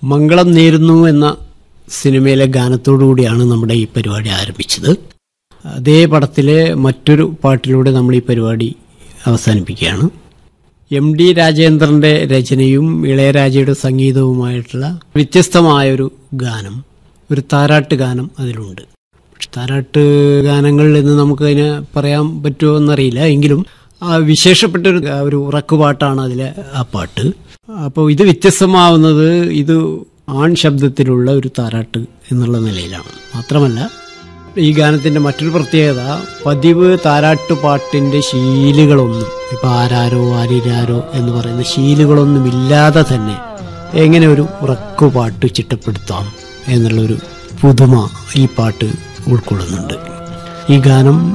മംഗളം നേരുന്നു എന്ന സിനിമയിലെ ഗാനത്തോടു കൂടിയാണ് നമ്മുടെ ഈ പരിപാടി ആരംഭിച്ചത് അതേ പടത്തിലെ മറ്റൊരു പാട്ടിലൂടെ നമ്മൾ ഈ പരിപാടി അവസാനിപ്പിക്കുകയാണ് എം ഡി രാജേന്ദ്രന്റെ രചനയും ഇളയരാജയുടെ സംഗീതവുമായിട്ടുള്ള വ്യത്യസ്തമായൊരു ഗാനം ഒരു താരാട്ട് ഗാനം അതിലുണ്ട് താരാട്ട് ഗാനങ്ങൾ എന്ന് നമുക്ക് അതിനെ പറയാൻ പറ്റുമോ എന്നറിയില്ല എങ്കിലും ആ വിശേഷപ്പെട്ട ഒരു ഒരു ഉറക്കുപാട്ടാണ് അതിലെ ആ പാട്ട് അപ്പോൾ ഇത് വ്യത്യസ്തമാവുന്നത് ഇത് ആൺ ശബ്ദത്തിലുള്ള ഒരു താരാട്ട് എന്നുള്ള നിലയിലാണ് മാത്രമല്ല ഈ ഗാനത്തിന്റെ മറ്റൊരു പ്രത്യേകത പതിവ് താരാട്ടുപാട്ടിന്റെ ശീലുകളൊന്നും ഇപ്പൊ ആരാരോ ആരിരാരോ എന്ന് പറയുന്ന ശീലുകളൊന്നും ഇല്ലാതെ തന്നെ എങ്ങനെ ഒരു ഉറക്കുപാട്ട് ചിട്ടപ്പെടുത്താം എന്നുള്ളൊരു പുതുമ ഈ പാട്ട് ഉൾക്കൊള്ളുന്നുണ്ട് ഈ ഗാനം